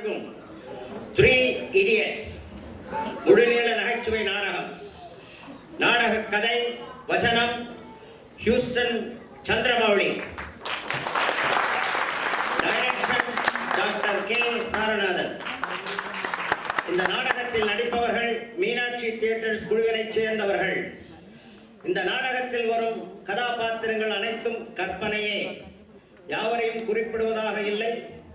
வழங்கும் three idiots முழுநீள நகைச்சுவை நாடகம் நாடக கதை வசனம் Houston Chandramouli direction doctor K Saranathan இந்த நாடகத்தில் நடிப்பவர்கள் மீனாட்சி தியேட்டர்ஸ் குழுவினைச் சேர்ந்தவர்கள் இந்த நாடகத்தில் வரும் கதாபாத்திரங்கள் அனைத்தும் கற்பனையே யாவரையும் குறிப்பிடுவதாக இல்லை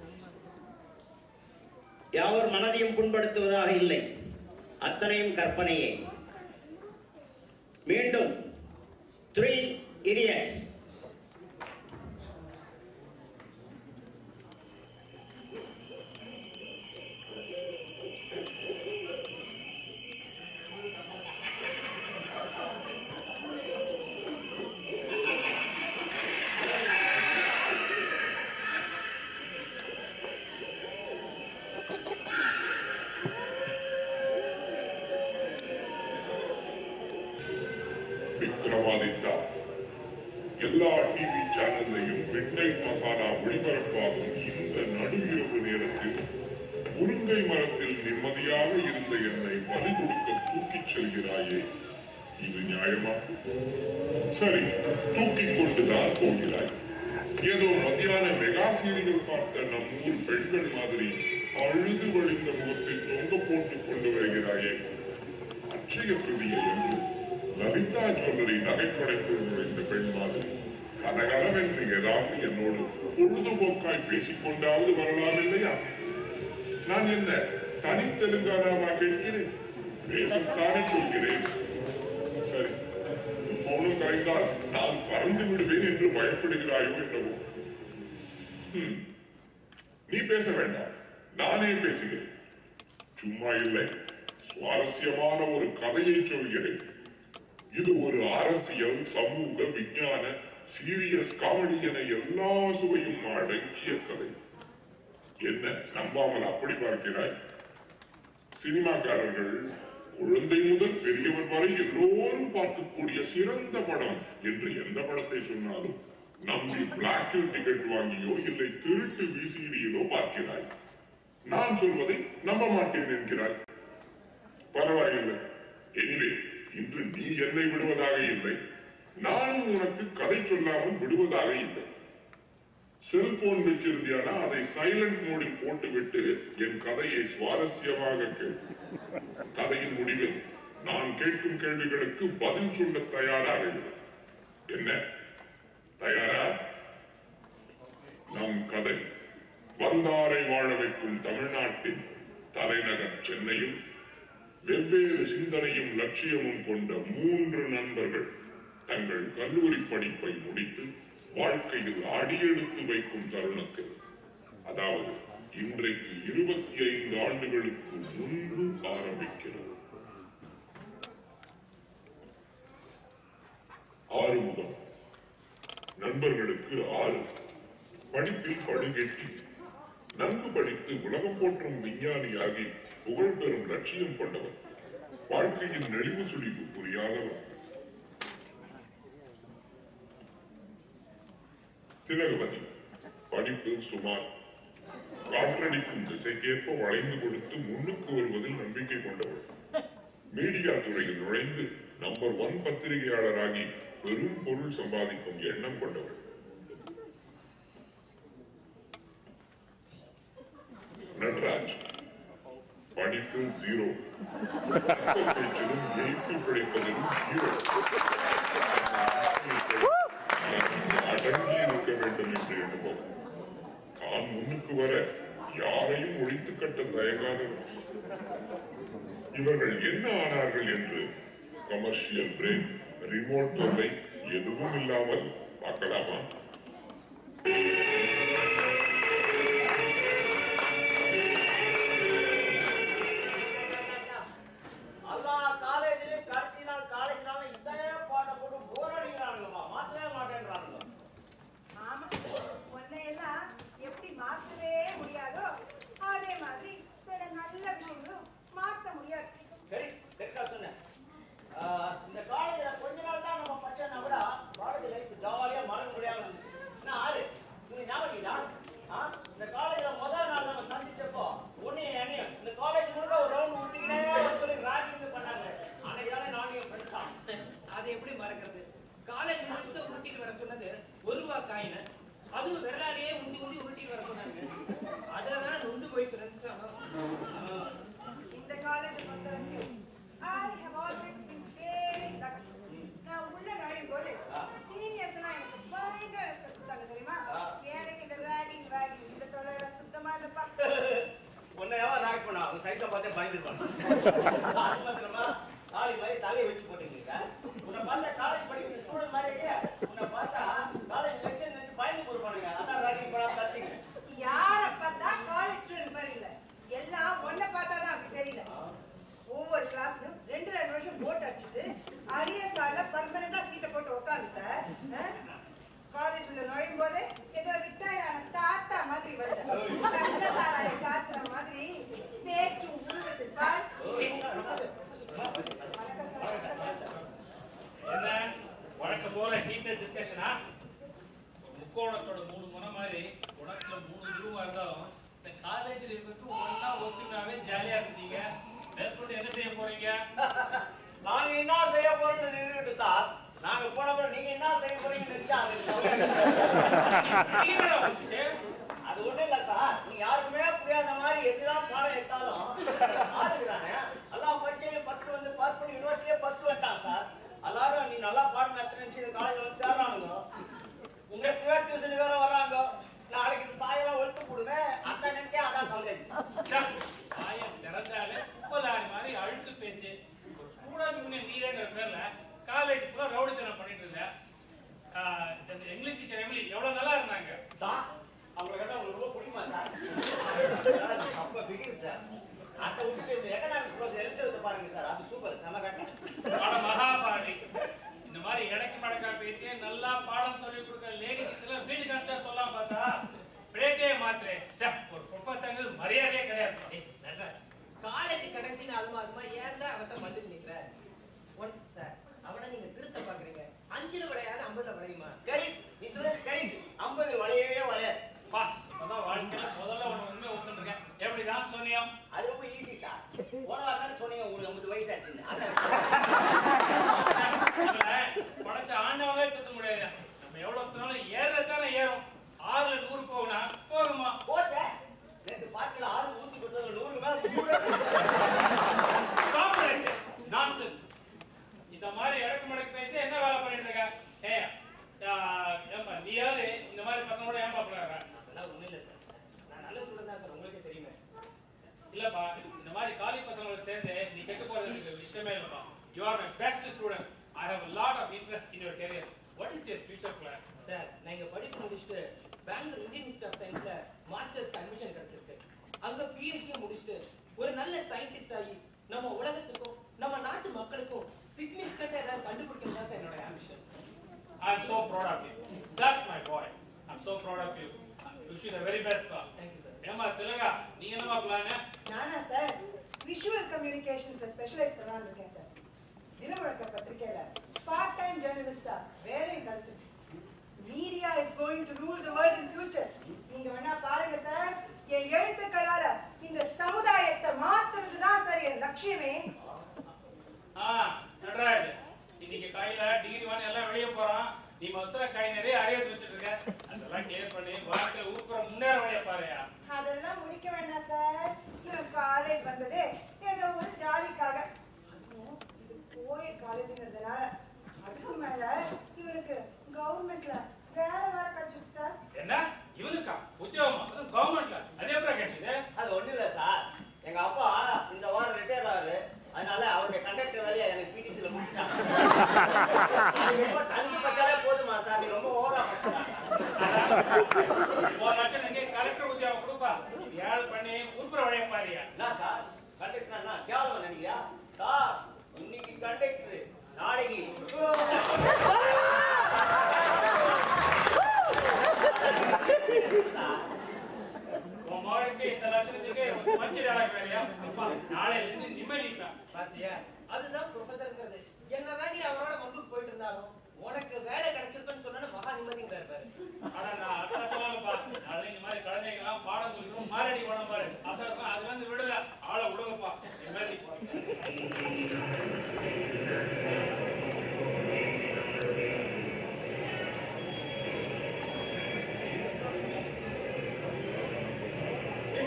யாவர் மனதையும் புண்படுத்துவதாக இல்லை அத்தனையும் கற்பனையே மீண்டும் த்ரீ இடியட்ஸ் விக்ரமாதித்தா எல்லா டிவி சேனல்லையும் மிட் நைட் மசாலா ஒளிபரப்பாகும் இந்த நடு இரவு நேரத்தில் முருங்கை மரத்தில் நிம்மதியாக இருந்த என்னை பலி கொடுக்க தூக்கிச் செல்கிறாயே இது நியாயமா சரி தூக்கிக் கொண்டுதான் போகிறாய் ஏதோ மத்தியான மெகா சீரியல் பார்த்த நம் ஊர் பெண்கள் மாதிரி அழுது வழிந்த முகத்தை தொங்க போட்டுக் கொண்டு வருகிறாயே அட்சய திருதியை என்று லலிதா ஜுவல்லரி நகைப்படைக்குள் நுழைந்த பெண் மாதிரி கலகலவென்று ஏதாவது என்னோடு பொழுதுபோக்காய் பேசிக்கொண்டாவது வரலாம் இல்லையா நான் என்ன தனி தெலுங்கானாவா கேட்கிறேன் பேசத்தானே சொல்கிறேன் சரி உன் மௌனம் கரைந்தால் நான் பறந்து விடுவேன் என்று பயப்படுகிறாயோ என்னவோ ஹம். நீ பேச வேண்டாம் நானே பேசுகிறேன் சும்மா இல்லை சுவாரஸ்யமான ஒரு கதையை சொல்கிறேன் இது ஒரு அரசியல் சமூக விஞ்ஞான சீரியஸ் காமெடி என எல்லா சுவையும் அடங்கிய கதை என்ன நம்பாமல் அப்படி பார்க்கிறாய் சினிமாக்காரர்கள் குழந்தை முதல் பெரியவர் வரை எல்லோரும் பார்க்கக்கூடிய சிறந்த படம் என்று எந்த படத்தை சொன்னாலும் நம்பி பிளாக்கில் டிக்கெட் வாங்கியோ இல்லை திருட்டு விசிடியிலோ பார்க்கிறாய் நான் சொல்வதை நம்ப மாட்டேன் என்கிறாய் பரவாயில்லை எனிவே இன்று நீ என்னை விடுவதாக இல்லை நானும் உனக்கு கதை சொல்லாமல் விடுவதாக இல்லை செல்போன் வச்சிருந்தியானா அதை சைலண்ட் மோடில் போட்டுவிட்டு என் கதையை சுவாரஸ்யமாக கேள் கதையின் முடிவில் நான் கேட்கும் கேள்விகளுக்கு பதில் சொல்ல தயாராக இரு என்ன தயாரா நம் கதை வந்தாரை வாழ வைக்கும் தமிழ்நாட்டின் தலைநகர் சென்னையில் வெவ்வேறு சிந்தனையும் லட்சியமும் கொண்ட மூன்று நண்பர்கள் தங்கள் கல்லூரி படிப்பை முடித்து வாழ்க்கையில் அடியெடுத்து வைக்கும் தருணத்தில் அதாவது இன்றைக்கு இருபத்தி ஐந்து ஆண்டுகளுக்கு முன்பு ஆரம்பிக்கிறது ஆறுமுகம் நண்பர்களுக்கு ஆறு படிப்பில் படுகெட்டி நன்கு படித்து உலகம் போற்றும் விஞ்ஞானியாகி புகழ் பெறும் லட்சியம் கொண்டவர் வாழ்க்கையின் நெளிவு சுழிவு புரியாதவர் திலகவதி படிப்பில் சுமார் காற்றடிக்கும் திசைக்கேற்ப வளைந்து கொடுத்து முன்னுக்கு வருவதில் நம்பிக்கை கொண்டவர் மீடியா துறையில் நுழைந்து நம்பர் ஒன் பத்திரிகையாளராகி பெரும் பொருள் சம்பாதிக்கும் எண்ணம் கொண்டவர் நட்ராஜ் படிப்பில் ஜீரோ பேச்சிலும் எய்த்து பிழைப்பதிலும் ஹீரோ அடங்கி இருக்க வேண்டும் என்று எண்ணுபவர் தான் முன்னுக்கு வர யாரையும் ஒழித்து கட்ட தயங்காதவர் இவர்கள் என்ன ஆனார்கள் என்று கமர்ஷியல் பிரேக் ரிமோட் தொல்லை எதுவும் இல்லாமல் பார்க்கலாமா எல்லா காலேஜ்லயும் கடைசி நாள் காலேஜ்னாலும் இதே பாட்டை போட்டு போர் அடிக்கிறானுங்கப்பா மாத்தவே மாட்டேன்றானுங்க ஆமா உன்னையெல்லாம் எப்படி மாத்தவே முடியாதோ அதே மாதிரி சில நல்ல விஷயங்களும் மாத்த முடியாது சரி கரெக்டா சொன்னேன் ஆஹ், இந்த காலேஜ்ல கொஞ்ச நாள் தான் நம்ம படிச்சோம்னா கூட காலேஜ் லைஃப் ஜாலியா மறக்க முடியாம இருந்துச்சு காயினை அதுவும் விரலாலேயே உந்தி உந்தி உருட்டிட்டு வர சொன்னாங்க அதுல தான் நொந்து போய் ஃப்ரெண்ட்ஸ் இந்த காலேஜ் பொறுத்த வரைக்கும் I have always been very lucky நான் உள்ள நுழையும் போது சீனியர்ஸ் எல்லாம் எனக்கு பயங்கர ரெஸ்பெக்ட் கொடுத்தாங்க தெரியுமா எனக்கு இந்த ராகிங் ராகிங் இந்த தொலைல சுத்தமா இல்லப்பா உன்னையாவா ராக் பண்ணா அவன் சைஸை பார்த்தே பயந்துருப்பான் அது மாத்திரமா நாளை மாதிரி தலையை வச்சு போட்டுருக்க உன்னை பார்த்தா காலேஜ் படிக்கிற ஸ்டூடெண்ட் மாதிரியே உன்னை பார்த்தா காலேஜ் லெக்சர் நினைச்சு பயந்து போடுவானுங்க அதான் ராக்கிங் பண்ணா தச்சுங்க யார பார்த்தா காலேஜ் ஸ்டூடெண்ட் மாதிரி இல்ல எல்லாம் ஒன்ன பார்த்தா தான் அப்படி தெரியல ஒவ்வொரு கிளாஸ்லயும் ரெண்டு ரெண்டு வருஷம் போட் அடிச்சுட்டு அரிய சால பர்மனண்டா சீட்டை போட்டு உட்காந்துட்ட காலேஜ் உள்ள நுழையும் போது ஏதோ ரிட்டையர் ஆன தாத்தா மாதிரி வந்த நல்ல சாராய காய்ச்சற மாதிரி பேச்சும் உருவத்தில் பார் வணக்கம் சார் வணக்கம் சார் என்ன வழக்கம் போல ஹீட்டட் டிஸ்கஷனா முக்கோணத்தோட மூணு முனை மாதிரி உனக்குல மூணு குருவா இருந்தாலும் இந்த காலேஜில் இருக்கிறது ஒன்னா ஒத்துமையாவே ஜாலியா இருந்தீங்க மேற்கொண்டு என்ன செய்ய போறீங்க நாங்க என்ன செய்ய போறோம்னு நின்றுட்டு சார் நாங்க போன அப்புறம் நீங்க என்ன செய்ய போறீங்கன்னு நினைச்சா அது கவலை இல்லை. நீங்களா வந்துச்சு? அது ஒண்ணும் இல்ல சார் நீ யாருக்குமே புரியாத மாதிரி எப்படிதான் பாடம் எடுத்தாலும் ஆளுகிறானே எல்லாம் பரீட்சையில ஃபர்ஸ்ட் வந்து பாஸ் பண்ணி யூனிவர்சிட்டியே ஃபர்ஸ்ட் வந்துட்டான் சார் எல்லாரும் நீ நல்லா பாடம் நடத்த நினைச்சு இந்த காலேஜ் வந்து சேர்றானுங்க உங்க பிரைவேட் டியூஷன் வேற வர்றாங்க நாளைக்கு இந்த சாயெல்லாம் வெளுத்து போடுவேன் அந்த நினைச்சே அதான் கவலை ச்சே, வாயை திறந்தாலே உப்பலாரி மாதிரி அழுத்து பேச்சு ஒரு ஸ்டூடெண்ட் யூனியன் லீடர்ங்கிற பேர்ல காலேஜ் ஃபுல்லா ரவுடித்தனம் பண்ணிட்டு இருந்தேன் ஆஹ், இந்த இங்கிலீஷ் டீச்சர் எமிலி எவ்வளவு நல்லா இருந்தாங்க சார் அவங்களை கேட்டா உங்களுக்கு ரொம்ப பிடிக்குமா சார் அப்ப பிகிர் சார் அதை விட்டு இந்த எக்கனாமிக்ஸ் ப்ரோஸ் எலிசபெத் பாருங்க சார் அது சூப்பர் செம கட்டம் பட மகாபாரதி இந்த மாதிரி இடக்கு மடக்கா பேசி நல்லா பாடம் சொல்லி கொடுக்க லேடி டீச்சர்ல வீடு காமிச்சா சொல்லலாம் பார்த்தா பிரேக்கே மாத்திரே ச்சே, ஒரு ப்ரொஃபஸர் மரியாதையே கிடையாது ஏய், நட்ராஜ், காலேஜ் கடைசி நாளுமா அதுமா ஏன் தான் அவத்த வந்துட்டு நிக்கிற ஒன் சார் அவனை நீங்க திருத்த பாக்குறீங்க அஞ்சுல விளையாது ஐம்பதுல விளையுமா கரெக்ட் நீ சொல்றது கரெக்ட் ஐம்பது வளையவே வளையாது பா இப்பதான் வாழ்க்கையில முதல்ல ஒண்ணு உண்மை ஒத்துருக்கேன் எப்படிதான் சொன்னியோம் அது ரொம்ப ஈஸி சார் போன வாரம் தானே சொன்னீங்க உங்களுக்கு ஐம்பது வயசு ஆச்சுன்னு அதான் படைச்ச ஆண்டவங்களே திருத்த முடியாது நம்ம எவ்வளவு சொன்னாலும் ஏறத்தானே ஏறும் ஆறுல நூறு போகுனா போகுமா போச்சே நேற்று பாட்டில ஆறு ஊத்தி கொடுத்தது நூறுக்கு மேல நூறு நான்சென்ஸ் இந்த மாதிரி இடக்கு மடக்கு பேசி என்ன வேலை பண்ணிட்டு இருக்க ஏய் ஏன்பா நீ யாரு இந்த மாதிரி பசங்களோட ஏன்பா பண்ணுற அதெல்லாம் ஒண்ணும் இல்ல சார் நான் நல்ல ஸ்டூடெண்ட் தான் சார் உங்களுக்கே தெரியுமே இல்லப்பா இந்த மாதிரி காலேஜ் பசங்களோட சேர்ந்து நீ கெட்டு போறது எனக்கு இஷ்டமே இல்லப்பா you are my best student I have a lot of interest in your career what is your future plan sir நான் இங்க படிப்பு முடிச்சுட்டு பெங்களூர் இந்தியன் இன்ஸ்டியூட் ஆஃப் சயின்ஸ்ல மாஸ்டர்ஸ்க்கு அட்மிஷன் கிடைச்சிருக்கு அங்க பிஹெச்டி முடிச்சுட்டு ஒரு நல்ல சயின்டிஸ்ட் ஆகி நம்ம உலகத்துக்கும் நம்ம நாட்டு மக்களுக்கும் சிக்னிஃபிகண்டா ஏதாவது கண்டுபிடிக்கணும் தான் சார் என்னோட ambition i'm so proud of you that's my boy i'm so proud of you wish you the very best pa Thank you, sir. ஏமா திலகா நீ என்னமா பிளான் நானா சார் விஷுவல் கம்யூனிகேஷன்ஸ்ல ஸ்பெஷலைஸ் பண்ணலாம்னு இருக்கேன் சார் தினமுழக்க பத்திரிக்கையில பார்ட் டைம் ஜேர்னலிஸ்டா வேலையும் கிடைச்சிருக்கு media is going to rule the world in future நீங்க வேணா பாருங்க சார் என் எழுத்துக்களால இந்த சமுதாயத்தை மாத்துறது தான் சார் என் லட்சியமே ஆ நடராஜ் இன்னைக்கு கையில டிகிரி வாங்கி எல்லாம் வெளிய போறான் நீ மொத்தம் கை நிறைய அரியர்ஸ் வச்சிட்டு இருக்க அதெல்லாம் கிளியர் பண்ணி வாழ்க்கையில ஊக்குற முன்னேற வழிய பாருயா அதெல்லாம் முடிக்க வேண்டாம் சார் இவன் காலேஜ் வந்ததே ஏதோ ஒரு ஜாலிக்காக அதுவும் இது கோயட் காலேஜ்ங்கிறதுனால அதுக்கு மேல இவனுக்கு கவர்மெண்ட்ல வேலை வேற கிடைச்சிருக்கு சார் என்ன இவனுக்கா உத்தியோகமா அது கவர்மெண்ட்ல அது எப்படி கிடைச்சது அது ஒண்ணும் இல்ல சார் எங்க அப்பா இந்த வாரம் ரிட்டையர் ஆகுது அதனால அவருடைய கண்டக்டர் வேலையை எனக்கு பிடிசில கொடுத்துட்டாங்க அதுக்கப்புறம் தங்கி பச்சாலே போதுமா சார் நீ ரொம்ப ஓவரா பண்றாங்க ஒரு லட்சம் நீங்க கலெக்டர் உத்தியோகம் கொடுப்பா இது ஏழு பண்ணி ஊக்குற வழிய பாருயா என்ன சார் கண்டக்டர் என்ன கேவலம் நினைக்கிறியா சார் இன்னைக்கு கண்டக்டர் நாளைக்கு சார் உன் மகனுக்கு இந்த லட்சணத்துக்கு மஞ்சள் டேலாக் வேறையா அப்பா நாளையில இருந்து நிம்மதிப்பா பாத்தியா அதுதான் ப்ரொஃபசர்ங்கிறது என்னதான் நீ அவரோட வம்புக்கு போயிட்டு இருந்தாலும் உனக்கு வேலை கிடைச்சிருக்குன்னு சொன்னா மகா நிம்மதிங்கிறார் பாரு ஆனா நான் அதான் சொல்லலப்பா நாளைக்கு இந்த மாதிரி குழந்தைங்க எல்லாம் பாடம் சொல்லிக்கிறோம் மாரடி போன பாரு அதான் அதுல இருந்து விடுதல ஆளை விடுங்கப்பா நிம்மதி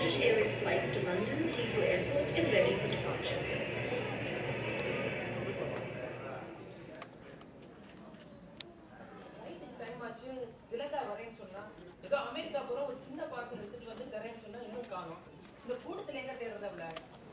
British Airways flight to London Heathrow Airport is ready for departure. நைட்டுக்கு டைம் ஆச்சு திலகா வரேன்னு சொன்னா ஏதோ அமெரிக்கா போற ஒரு சின்ன பார்சல் எடுத்துட்டு வந்து தரேன்னு சொன்னா இன்னும் காணோம் இந்த கூட்டத்துல எங்க தேடுறது அவள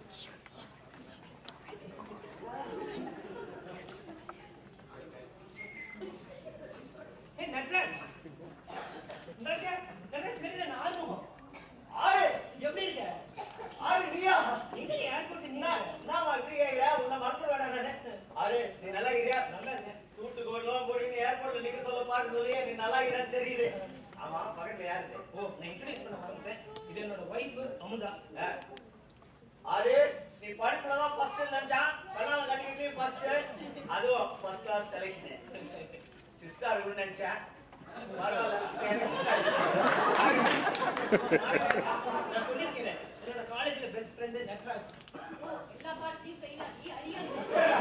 ஏ நட்ராஜ் நட்ராஜ் நட்ராஜ் தெரியல நான் ஆர்வம் ஆறு எப்படி இருக்க ஆறு நீயா எங்க ஏர்போர்ட் நீ என்ன என்னம்மா இப்படி கேக்குற உன்னை மறந்து வேணாம் நானு ஆறு நீ நல்லா இருக்கிறியா நல்லா இருக்கேன் சூட்டு கோட்லாம் போட்டு நீ ஏர்போர்ட்ல நிக்க சொல்ல பார்க்க சொல்லி நீ நல்லா இருக்கிறான்னு தெரியுது ஆமா பக்கத்துல யாரு இது? ஓ நான் இன்ட்ரோடியூஸ் பண்ண மறந்துட்டேன் இது என்னோட ஒய்ஃப் அமுதா ஆ. ஆறு நீ படிப்புல தான் ஃபர்ஸ்ட் நினைச்சான் கல்யாணம் கட்டிக்கிறதுலயும் ஃபர்ஸ்ட் அதுவும் ஃபர்ஸ்ட் கிளாஸ் செலெக்ஷன் சிஸ்டர் இருக்குன்னு நினைச்சேன் பரவாயில்ல இப்ப எனக்கு sister நான் சொல்லியிருக்கேன் என்னோட காலேஜ்ல பெஸ்ட் ஃப்ரெண்டு நட்ராஜ் எல்லா பாடத்தையும் ஃபெயில் ஆகி அரியாஸ்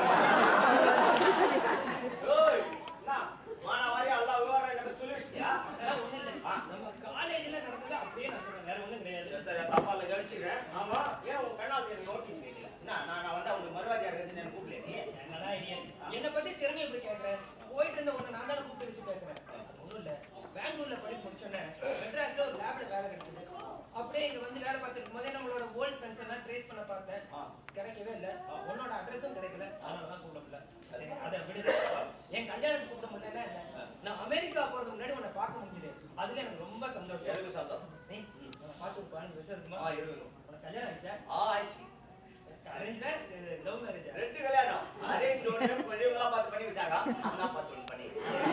ஓய், என்ன? மானாவாரி எல்லா விவரம் எனக்கு சொல்லி வச்சிட்டியா? அதெல்லாம் ஒண்ணும் இல்ல நம்ம காலேஜ்ல நடந்தது அப்படியே நான் சொல்றேன் வேற ஒண்ணும் கிடையாது சரி, சரி, தப்பா இல்ல, கவனிச்சுக்கிறேன். ஆமா, ஏன் உன் கண்ணாடி எனக்கு notice கேட்கல? என்ன, நான் நான் வந்தா உனக்கு மறுவாதியா இருக்குதுன்னு எனக்கு கூப்பிடலையா நீ? என்னடா ஐடியா என்னை பத்தி திறமை எப்படி கேக்குறேன் போயிட்டு இருந்த உன்னை நான் தானே கூப்பிட்டு வச்சு பேசுறேன் அது ஒண்ணும் இல்ல பெங்களூர்ல படிச்சு முடிச்சோன்னே மெட்ராஸ்ல ஒரு லேப்ல வேலை கிடைச்சது அப்படியே இங்க வந்து வேலை பார்த்துட்டு போதே நம்மளோட ஓல்ட் ஃப்ரெண்ட்ஸ் எல்லாம் ட்ரேஸ் பண்ண பார்த்தேன் ஆ. கிடைக்கவே இல்ல உன்னோட அட்ரஸும் கிடைக்கல அதனால தான் கூப்பிட முடியல சரி, அதை விடு என் கல்யாணத்துக்கு கூப்பிட முடியல நான் அமெரிக்கா போறதுக்கு முன்னாடி உன்னை பார்க்க முடிஞ்சது அதுல எனக்கு ரொம்ப சந்தோஷம் எனக்கு சந்தோஷம். நீ பார்த்து ஒரு பதினஞ்சு வருஷம் இருக்குமா ஆ, இரு, இரு. உனக்கு கல்யாணம் ஆயிடுச்சா ஆ, ஆயிடுச்சு. அரேஞ்ச் லவ் மேரேஜா ரெண்டு கல்யாணம். அதே இந்த ஒண்ணு பெரியவங்களா பார்த்து பண்ணி வச்சாங்க. நான் பார்த்து ஒண்ணு பண்ணி.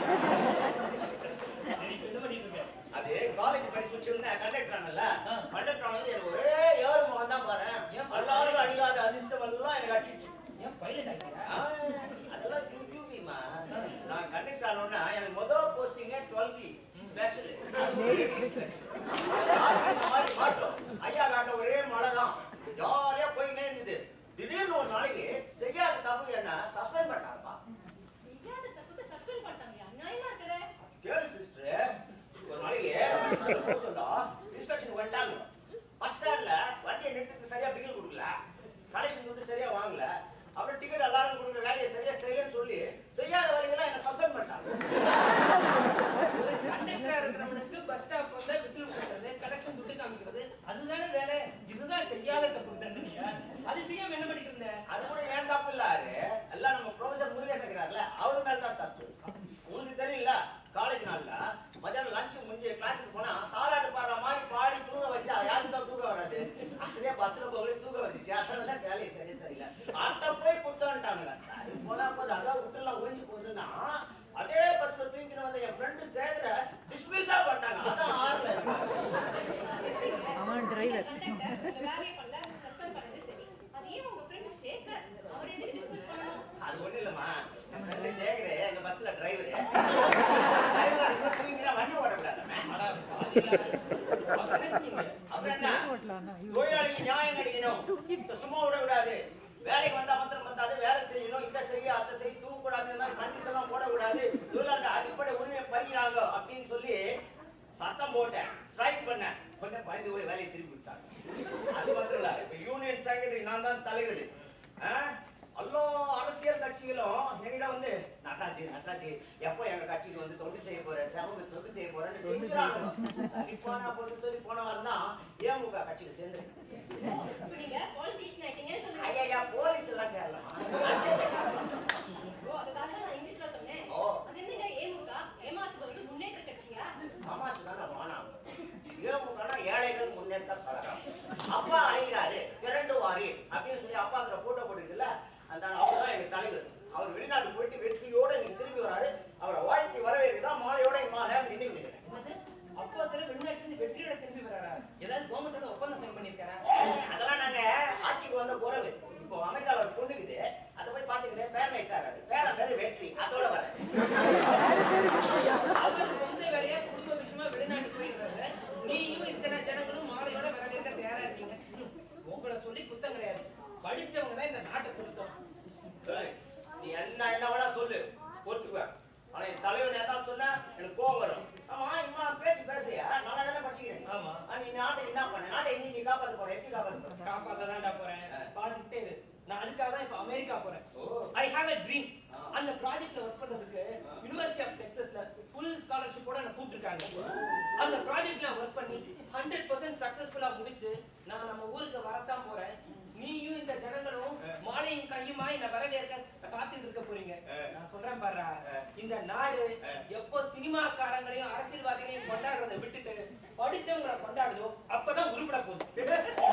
சரி இப்ப என்ன பண்ணிட்டு இருக்க அது காலேஜ் படிச்சு முடிச்சோடனே கண்டக்டர் ஆனல ஆ. கண்டக்டர் ஆனது எனக்கு ஒரே ஏறு முகம் தான் பாரு ஏன்? எல்லாரும் அடிக்காத அதிர்ஷ்டம் எல்லாம் எனக்கு அடிச்சிச்சு ஏன் பைலட் ஆகிட்டியா ஆ, அதெல்லாம் யூடியூபிமா நான் கண்டக்டர் ஆனோன்னா எனக்கு முதல் போஸ்டிங்கே டுவெல் பி ஸ்பெஷல் இந்த மாதிரி மாட்டோம் ஐயா காட்ட ஒரே மழை தான் ஜாலியா போயினே இருந்தது திடீர்னு ஒரு நாளைக்கு செய்யாத தப்பு என்ன சஸ்பெண்ட் பண்ணாருப்பா செய்யாத தப்புக்கு சஸ்பெண்ட் பண்ணிட்டாங்க அநியாயமா இருக்குதே கேளு சிஸ்டர் ஒரு நாளைக்கு சொல்லா இன்ஸ்பெக்ஷன் வந்துட்டாங்க பஸ் ஸ்டாண்ட்ல வண்டியை நிறுத்துக்கு சரியா பிகில் கொடுக்கல கலெக்ஷன் துட்டு சரியா வாங்கல அப்புறம் டிக்கெட் எல்லாரும் கொடுக்குற வேலையை சரியா செய்யலன்னு சொல்லி செய்யாத வேலைகள்லாம் என்ன சஸ்பெண்ட் பண்ணிட்டாங்க ஒரு கண்டக்டரா இருக்கிறவனுக்கு பஸ் ஸ்டாப் வந்து விசில் கொடுக்கறது கலெக்ஷன் துட்டு காமிக்கிறது அதுதானே வேலை இதுதான் செய்யாத தப்பு தண்டனையா அது செய்யாம என்ன பண்ணிட்டு இருந்த அது கூட ஏன் தப்பு இல்ல அது எல்லாம் நம்ம ப்ரொஃபசர் முருகேசன் இருக்கிறார்ல அவரு மேல தான் தப்பு உங்களுக்கு தெரியல காலேஜ் நாள்ல மத்தியானம் லஞ்ச் முடிஞ்சு கிளாஸுக்கு போனா தாலாட்டு பாடுற மாதிரி பாடி தூங்க வச்சா யாருக்கு தான் தூக்கம் வராது அதே பஸ்ல போகல தூக்கம் வந்துச்சு அதனால தான் வேலையை சரி சரியில்லை அட்ட போய் குத்தன்ட்டானுங்க அது போனா போது அதான் விட்டுலாம் ஒழிஞ்சு போகுதுன்னா அதே பஸ்ல தூங்கிட்டு வந்த என் ஃப்ரெண்டு சேகர டிஸ்மிஸா பண்ணிட்டாங்க அதான் ஆறுல அவன் டிரைவர் கண்டக்டர் இந்த வேலையை பண்ணல சஸ்பெண்ட் பண்ணது சரி அது ஏன் உங்க ஃப்ரெண்ட் சேகர் அவர் எதுக்கு டிஸ்மிஸ் பண்ணணும் அது ஒண்ணு இல்லம்மா என் ஃப்ரெண்டு சேகர் எங்க பஸ்ல டிரைவர் டிரைவர் தூங்கினா வண்டி ஓடக்கூடாதுமே அடா, பாத்தீங்களா? அப்புறம் என்ன செஞ்சீங்க? அப்புறம் என்ன தொழிலாளிக்கு நியாயம் கிடைக்கணும் இந்த சும்மா விடக்கூடாது வேலைக்கு வந்தா மாத்திரம் பத்தாது வேலை செய்யணும் இதை செய்ய அதை செய்ய தூக்கக்கூடாது இந்த மாதிரி கண்டிஷன் எல்லாம் போடக்கூடாது தொழிலாளர் அடிப்படை உரிமையை பறிக்கிறாங்க அப்படின்னு சொல்லி சத்தம் போட்டேன் ஸ்ட்ரைக் பண்ணேன் கொஞ்சம் பயந்து போய் வேலையை திருப்பி விட்டாங்க அது மாத்திரம் இல்ல இப்ப யூனியன் செக்ரட்டரி நான் தான் தலைவர் ஆ? எல்லா அரசியல் கட்சிகளும் என்கிட்ட வந்து நட்டாஜி நட்டாஜி எப்போ எங்க கட்சிக்கு வந்து தொண்டு செய்ய போற சமூக தொண்டு செய்ய போறேன்னு கெஞ்சுறாங்க சரி போனா போதுன்னு சொல்லி போன வந்தான் ஏமுக கட்சியில சேர்ந்து இப்ப நீங்க பாலிட்டிஷியன் ஆயிட்டீங்கன்னு சொல்லுங்க ஐயா போலீஸ் எல்லாம் சேரலாமா அரசியல் கட்சி சேரலாம். ஓ அதுக்காக தான் நான் இங்கிலீஷ்ல சொன்னேன் ஓ. அது என்னங்க ஏமுக ஏமாத்துபவர்கள் முன்னேற்ற கட்சியா ஆமா சுதான வானாம் ஏமுகனா ஏழைகள் முன்னேற்ற கழகம் அப்பா அழைகிறாரு திரண்டு வாரி அப்படின்னு சொல்லி அப்பா அதுல போட்டோ போட்டுக்குதுல்ல அந்த அவர்தான் எங்க தலைவர் அவர் வெளிநாட்டு போயிட்டு வெற்றியோட நீங்க திரும்பி வராரு அவரை வாழ்த்தி வரவேற்குதான் மாலையோட இம்மா நேரம் நின்று இருக்கிறேன் என்னது? அப்பா தர வெளிநாட்டுல இருந்து வெற்றியோட திரும்பி வராரா ஏதாவது கவர்மெண்டோட ஒப்பந்தம் சைன் பண்ணிருக்காரா அதெல்லாம் நாங்க ஆட்சிக்கு வந்த பிறகு இப்போ அமெரிக்கால ஒரு பொண்ணுக்குது அதை போய் பாத்துக்கிறேன் பேரன் ஆயிட்டாரு பேரன் பேரு வெற்றி அதோட வரேன் அவர் சொந்த வேலையா குடும்ப விஷயமா வெளிநாட்டுக்கு போயிருக்காரு நீயும் இத்தனை ஜனங்களும் மாலையோட வரவேற்க தயாரா இருக்கீங்க ம், உங்களை சொல்லி குத்தம் கிடையாது படிச்சவங்க தான் இந்த நாட்டை கொடுத்தோம் ஏய், நீ என்ன என்ன வேணா சொல்லு பொறுத்துக்குவேன் ஆனா என் தலைவன் ஏதாவது சொன்னா எனக்கு கோவம் வரும் ஆமா இம்மா பேச்சு பேசுறியா நல்லா தானே படிச்சுக்கிறேன் ஆமா. ஆ, நீ நாட்டை என்ன பண்ண நாட்டை நீ நீ காப்பாத்த காப்பாத்த தான்டா போறேன் பாத்துக்கிட்டே இரு நான் அதுக்காக தான் இப்ப அமெரிக்கா போறேன் ஓ. ஐ ஹாவ் a ட்ரீம் ஆ. அந்த ப்ராஜெக்ட்ல ஒர்க் பண்றதுக்கு யுனிவர்சிட்டி ஆஃப் டெக்ஸஸ்ல ஃபுல் ஸ்காலர்ஷிப்போட என்ன கூப்பிட்டுருக்காங்க அந்த ப்ராஜெக்ட்ல ஒர்க் பண்ணி ஹண்ட்ரட் பர்சன்ட் சக்சஸ்ஃபுல்லா முடிச்சு நான் நம்ம ஊருக்கு வரத்தான் போறேன் நீயும் இந்த ஜனங்களும் மாலையும் கையுமா என்ன வரவேற்க காத்துட்டு இருக்க போறீங்க நான் சொல்றேன் பாரு இந்த நாடு எப்போ சினிமாக்காரங்களையும் அரசியல்வாதிகளையும் கொண்டாடுறதை விட்டுட்டு படிச்சவங்களை கொண்டாடுதோ அப்பதான் உருப்பட போகுது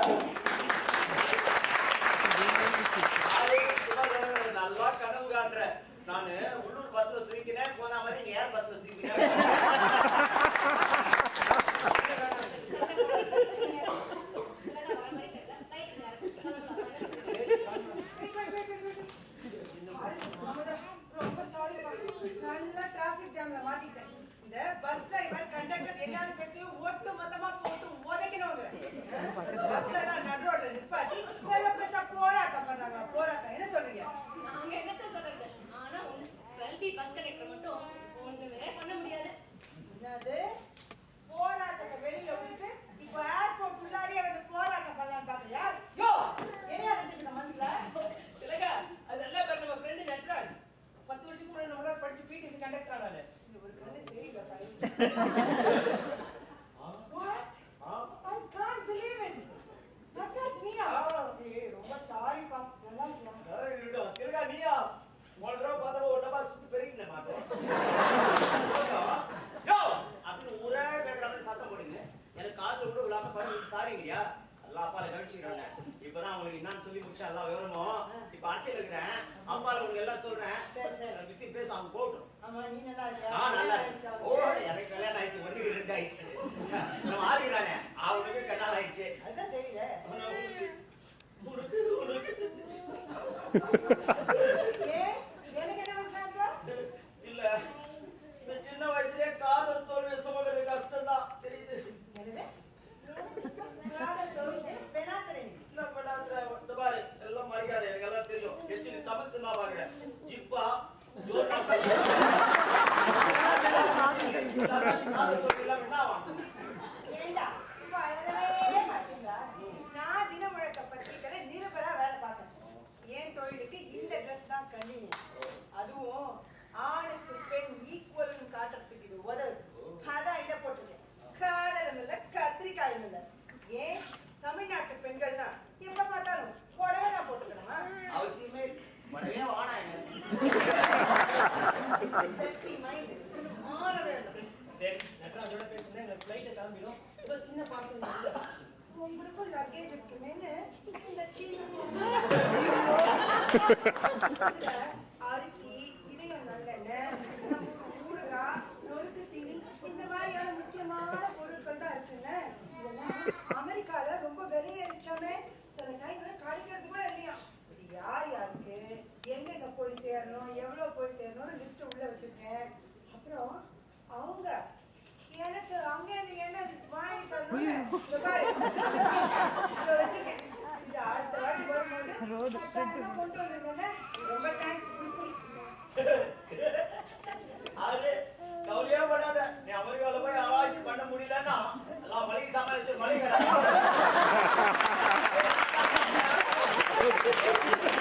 ஆளே சிவகாமி நல்லா கனவு காண்ற நானு உள்ளூர் பஸ்ல தூக்கினேன் போன மாதிரி நீ ஏர் பஸ்ல தூக்கினேன் இல்லைன்னா வர மாதிரி தெரியல ஃப்ளைட் ரொம்ப சாரி நல்ல டிராபிக் ஜாம்ல மாட்டிட்டேன் இந்த பஸ் டிரைவர் கண்டக்டர் எல்லாரும் சேர்த்து ஒட்டு மொத்தமா போட்டு உதைக்கணுங்க பஸ் எல்லாம் நடு ரோட்ல நிப்பாட்டி வேலை பேச போராட்டம் பண்றாங்க போராட்டம் என்ன சொல்றீங்க நாங்க என்னத்த சொல்றது ஆனா ஒண்ணு 12 பஸ் கண்டக்டர் மட்டும் ஒண்ணுமே பண்ண முடியாது என்னது போராட்டத்தை வெளியில விட்டுட்டு இப்போ ஏர்போர்ட் உள்ளாரியே வந்து போராட்டம் பண்ணலாம்னு பாக்குறியா யோ என்ன நினைச்சிருக்க மனசுல இல்லைங்க அது நல்லா பேர் நம்ம ஃப்ரெண்டு நட்ராஜ் பத்து வருஷத்துக்கு முன்னாடி நம்மளோட படிச்சு பிடிசி கண்டக்டர் ஆனாரு இந்த ஒரு கண்ணு சரியில்லை What? I can't believe it. Natraj நீயா? ஏய், ரொம்ப சாரிப்பா நல்லா இருக்கலாம் திருக்கா நீயா ஒரு தடவை பார்த்தப்ப ஒரு டப்பா சுத்தி பெருகிட்டேன் மாட்டோம் யோ அப்படின்னு ஊரே கேட்கற மாதிரி சத்தம் போடுங்க எனக்கு காதுல கூட விழாம பண்ணி சாரிங்கய்யா எல்லாம் அப்பால கவனிச்சுக்கிறாங்க இப்பதான் உங்களுக்கு என்னன்னு சொல்லி முடிச்சா எல்லாம் விவரமும் இப்ப அரசியல் இருக்கிறேன் அப்பால உங்களுக்கு எல்லாம் சொல்றேன் சரி, சரி. விசி பேச அவங்க போகட்டும் ஆமா நீ நல்லா இருக்கியா? ஆ நல்லா ஆயிடுச்சா இருக்கு. ஓ உனக்கு? எனக்கு கல்யாணம் ஆயிடுச்சு ஒண்ணுக்கு ரெண்டு ஆயிடுச்சு நம்ம ஆதிக்கிறானே அவனுக்கு கல்யாணம் ஆயிடுச்சு அதான் தெரியுதே. ஆனா உனக்கு உனக்கு உனக்கு ஏன்? எனக்கு என்ன வச்சாங்க? இல்ல இந்த சின்ன வயசுலயே காதல் தோல்வி சுமக்கிறது கஷ்டம் தான் தெரியுது என்னது? காதல் தோல்வி, பெணாத்தரணி. என்ன பண்ணாத இந்த பாரு எல்லாம் மறிக்காது எனக்கு எல்லாம் தெரியும் எத்தனை தமிழ் சினிமா பாக்குறேன் ஜிப்பா ஜோட்டா காதல் தோல்வி இல்லாம என்ன ஆகும்? ஏண்டா, இப்ப அழகவே மாட்டீங்களா? நான் தினமுழக்க பத்திரிக்கையில நிருபரா வேலை பார்க்கறேன். என் தொழிலுக்கு இந்த ட்ரெஸ் தான் convenient. அதுவும் ஆணுக்கு பெண் ஈக்குவல்னு காட்டுறதுக்கு இது உதவுது அதான் இதை போட்டிருக்கேன் காதலும் இல்ல கத்திரிக்காயும் இல்ல ஏன் தமிழ்நாட்டு பெண்கள்னா எப்ப பார்த்தாலும் புடவை தான் போட்டுக்கணுமா அவசியமே இல்லை. உடனே வாடா எனக்கு. Dirty mind. இன்னும் மாறவே இல்லை. சரி நட்ராஜோட பேசுனா எங்களுக்கு ஃப்ளைட்டை கிளம்பிடும் ஏதோ சின்ன பார்த்து உங்களுக்கும் லக்கேஜ் இருக்குமேன்னு இந்த சின்ன இதுல அரிசி இதயம் நல்லெண்ணெய் நம்ம ஊர் ஊறுகாய் நொறுக்கு தீனி இந்த மாதிரியான முக்கியமான பொருட்கள் தான் இருக்குங்க இதெல்லாம் அமெரிக்கால ரொம்ப விலையேறிச்சாமே சில டைம்ல கிடைக்கிறது கூட இல்லையா இது யார் யாருக்கு எங்கெங்க போய் சேரணும் எவ்வளவு போய் சேரணும்னு லிஸ்ட் உள்ள வச்சிருக்கேன் அப்புறம் அவங்க எனக்கு அங்க இருந்து என்ன வாங்கி தரணும்னு இந்த பாரு இத வச்சிருக்கேன் இது அடுத்த வாட்டி வரும்போது கட்டாயமா கொண்டு வந்துருந்தேன்னா ரொம்ப தேங்க்ஸ் அது கவலையே படாத நீ அமெரிக்கால போய் ஆராய்ச்சி பண்ண முடியலன்னா எல்லாம் மளிகை சாமான் வச்சு மளிகை கடை